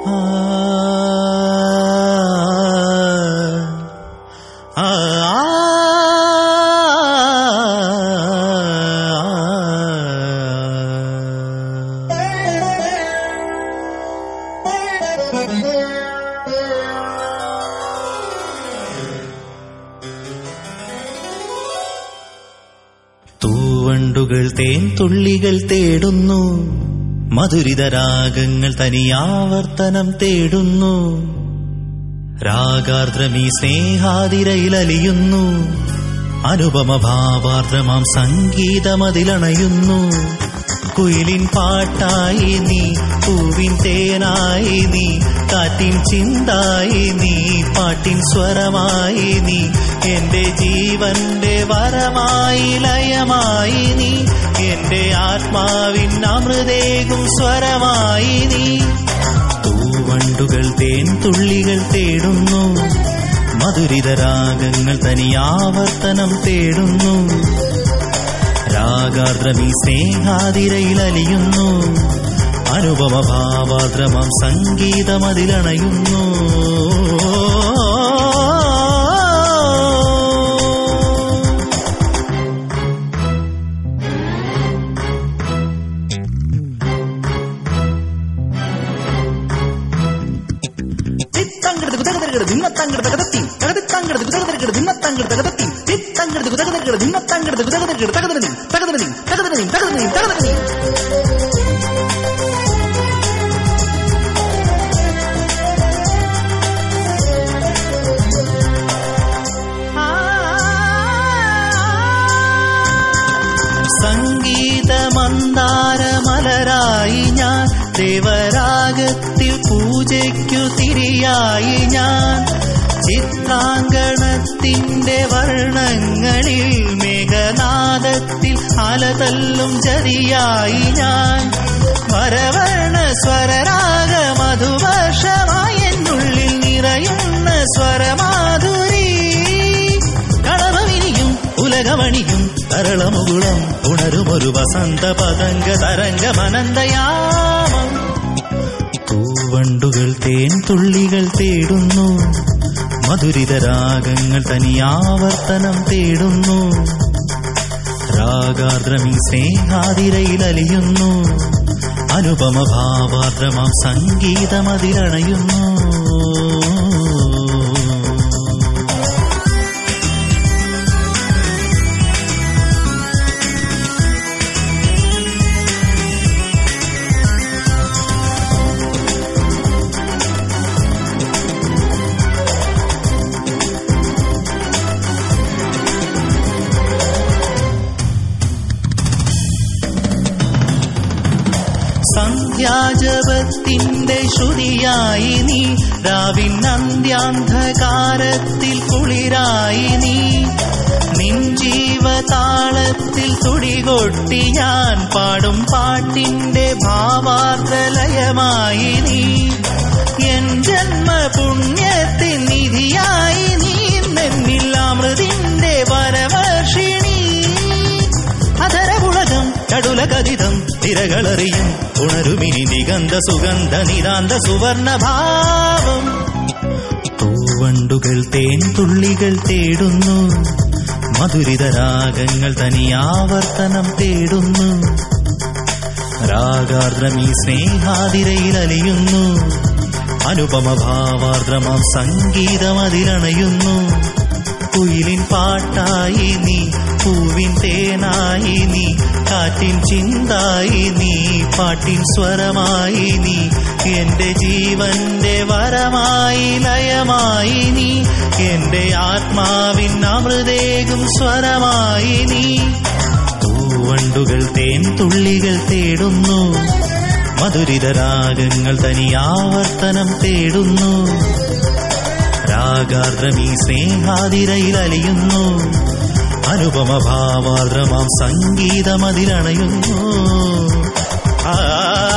തൂവണ്ടുകൾ തേൻ തുള്ളികൾ തേടുന്നു മധുരിത രാഗങ്ങൾ തനിയാവർത്തനം തേടുന്നു രാഗാർദ്രമീ സ്നേഹാതിരയിലലിയുന്നു അനുപമ ഭാവാർദ്രമാം സംഗീതമതിലണയുന്നു കുയിലിൻ പാട്ടായി നീ പൂവിൻ തേനായി നീ കാറ്റിൻ ചിന്തായി നീ പാട്ടിൻ സ്വരമായി നീ എന്റെ ജീവന്റെ വരമായി ലയമായി നീ എന്റെ ആത്മാവിൻ അമൃതേകും സ്വരമായി നീ തൂവണ്ടുകൾ തേൻ തുള്ളികൾ തേടുന്നു മധുരിത രാഗങ്ങൾ തനിയാവർത്തനം തേടുന്നു രാഗാർദ്രമീ സ്നേഹാതിരയിലലിയുന്നു അനുപമ ഭാവാദ്രമം സംഗീതമതിലണയുന്നു തിത്തങ്കടത് കുതകതരകട ദിന്നത്തങ്കടത് കതത്തി തകതിത്തങ്കടത് കുതകതരകട ദിന്നത്തങ്കടത് കതത്തി തിത്തങ്കടത് കുതകതരകട ദിന്നത്തങ്കടത് കുതകതരകട തകതനതി തകതനതി തകതനതി തകതനതി തകതനതി സംഗീതമന്ദാരമലരായി ഞാൻ ദേവരാഗത്തിൽ പൂജയ്ക്കു തിരിയായി ഞാൻ ചിത്രാങ്കണത്തിന്റെ വർണ്ണങ്ങളിൽ മേഘനാദത്തിൽ അലതല്ലും ജതിയായി ഞാൻ വരവർണ്ണ സ്വരരാഗ മധുവർഷമായി എന്നുള്ളിൽ നിറയുന്ന സ്വരമാധുരി കളവമിനിയും ഉലകമണിയും തരളമുകുളം ഉണരുമൊരു വസന്ത പതംഗ തരംഗമനന്തയാമം തൂവണ്ടുകൾ തേൻ തുള്ളികൾ തേടുന്നു മധുരിത രാഗങ്ങൾ തനിയാവർത്തനം തേടുന്നു രാഗാർദ്രമീ സ്നേഹാതിരയിലലിയുന്നു അനുപമ ഭാവാർദ്രമാം സംഗീതമതിലണയുന്നു സന്ധ്യാജപത്തിന്റെ ശ്രുതിയായി നീ രാവിൻ അന്ത്യാന്ധകാരത്തിൽ കുളിരായി നീ നിൻ ജീവതാളത്തിൽ തുടികൊട്ടി ഞാൻ പാടും പാട്ടിന്റെ ഭാവാർദ്രലയമായി നീ എൻ ജന്മ പുണ്യത്തിൻ നിധിയായി നീ നെന്നിൽ അമൃതിന്റെ വരവർഷിണി അധരപുളകം കടുലകഥിതം തിരകളറിയും ഉണരുമിനി നിഗന്ധ സുഗന്ധ നിതാന്ത സുവർണഭാവം തൂവണ്ടുകൾ തേൻ തുള്ളികൾ തേടുന്നു മധുരിത രാഗങ്ങൾ തനിയാവർത്തനം തേടുന്നു രാഗാർദ്രമീ സ്നേഹാതിരയിലലിയുന്നു അനുപമ ഭാവാർദ്രമാം സംഗീതമതിലണയുന്നു കുയിലിൻ പാട്ടായി നീ പൂവിൻ തേനായി നീ കാറ്റിൻ ചിന്തായി നീ പാട്ടിൻ സ്വരമായി നീ എന്റെ ജീവന്റെ വരമായി ലയമായി നീ എന്റെ ആത്മാവിൻ അമൃതേകും സ്വരമായി നീ തൂവണ്ടുകൾ തേൻ തുള്ളികൾ തേടുന്നു മധുരിത രാഗങ്ങൾ തനിയാവർത്തനം തേടുന്നു രാഗാർദ്രമീ സ്നേഹാതിരയിലലിയുന്നു അനുപമ ഭാവാർദ്രമാം സംഗീതമതിലണയുന്നു ആ